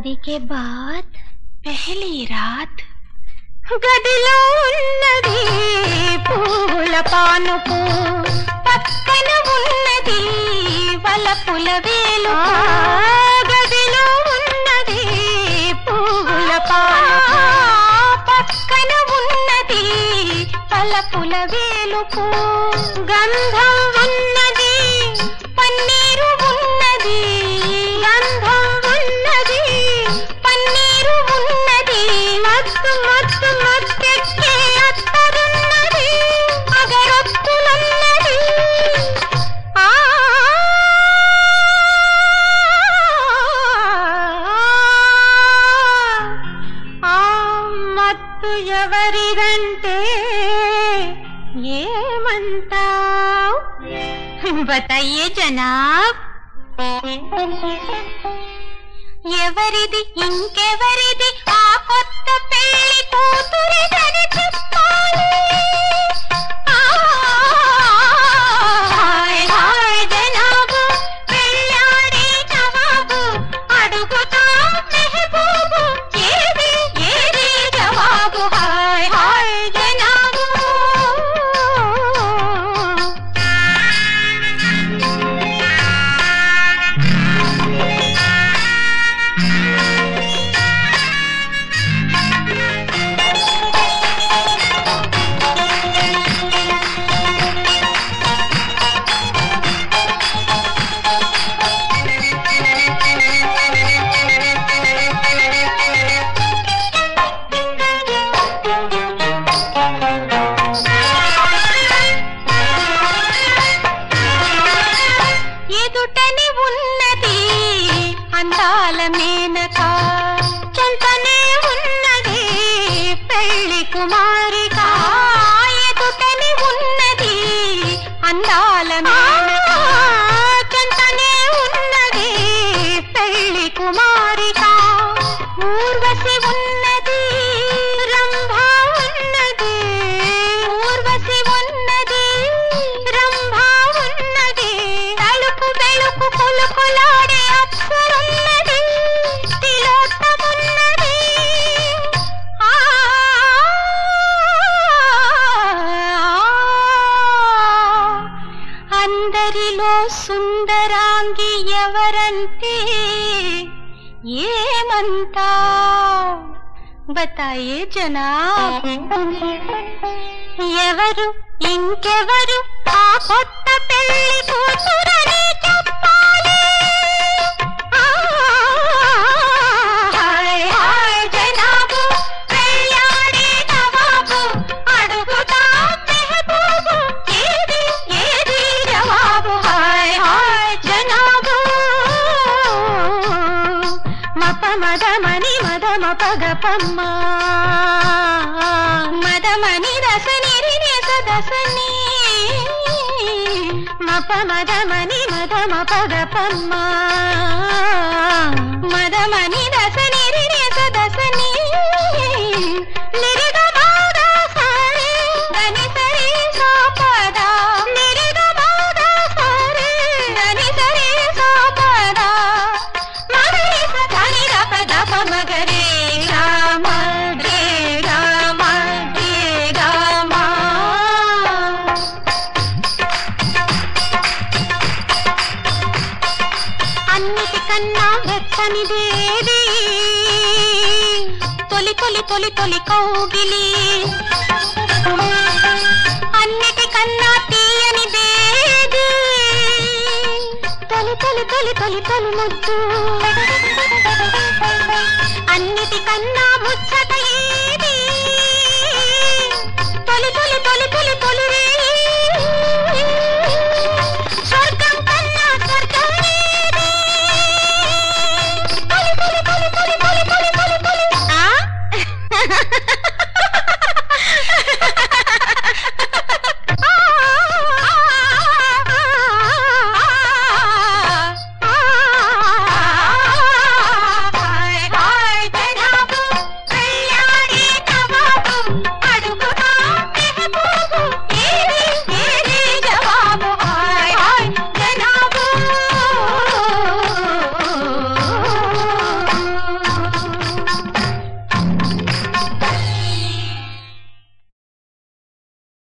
शादी के बाद పెహలీ రాత్ గదిలో ఉన్నది పూల పానుపు పక్కన ఉన్నది వలపుల వేలు గదిలో ఉన్నది పూల పానుపు పక్కన ఉన్నది వలపుల వేలుపు గంధం ఉన్నది పన్నీరు ఉన్నది గంధం ఉన్నది పన్నీరు ఉన్నది మత్తు మత్తు మత్తెక్కే అత్తరున్నది అగరొత్తులున్నది ఆ ఆ మత్తు ఎవరిదంటే ఏమంటావ్ బతయ్యే జనాబ్ ఎవరిది ఇంకెవరిది ఆ కొత్త పెళ్లి కూతురిదని చెప్పాలి ఆ, హాయ్ హాయ్ జనాబు పెళ్ళాడే నవాబు అడుగుతా మెహబూబు ఏది ఏది జవాబు హాయ్ హాయ్ జనాబు ఎదుటని ఉన్నది అందాల మేనక చెంతనే ఉన్నది పెళ్లి కుమారిక ఎదుటని ఉన్నది అందాల మేనక చెంతనే ఉన్నది పెళ్లి కుమారిక ఊర్వశి ఉన్నది రంభా ఉన్నది ఊర్వశి ఉన్నది రంభా ఉన్నది తలుపు వెలుపు కొలుకులాడే అప్సరున్నది తిలోత్తమున్నది ఆ అందరిలో సుందరాంగి ఎవరంటే ఏమంతా బతాయే జనా ఎవరు ఇంకెవరు ఆ కొత్త పెళ్లి కూతురని చెప్పాలి ఆ, హాయ్ హాయ్ జనాబు పెళ్ళాడే నవాబు అడుగుతా మెహబూబు ఏది ఏది జవాబు హాయ్ హాయ్ జనాబు మప మదమని మదమ పగపమ్మ మదమని దసని రినేస దసని మప మదమని మదమ పగపమ్మ మదమని దసని రినేస దసని నిరిగ మాద సరి దని సరి సోపద నిరిగ మాద సరి దని సరి సోపద మగరి సని రప దప మగరి రామ రే రామ రే రామ అన్నిటికన్నా వెచ్చనిదేది తొలి తొలి తొలి తొలి కౌగిలి అన్నిటికన్నా తీయనిదేది తొలి తొలి తొలి తొలి తొలి ముద్దు అన్నిటికన్నా ముచ్చట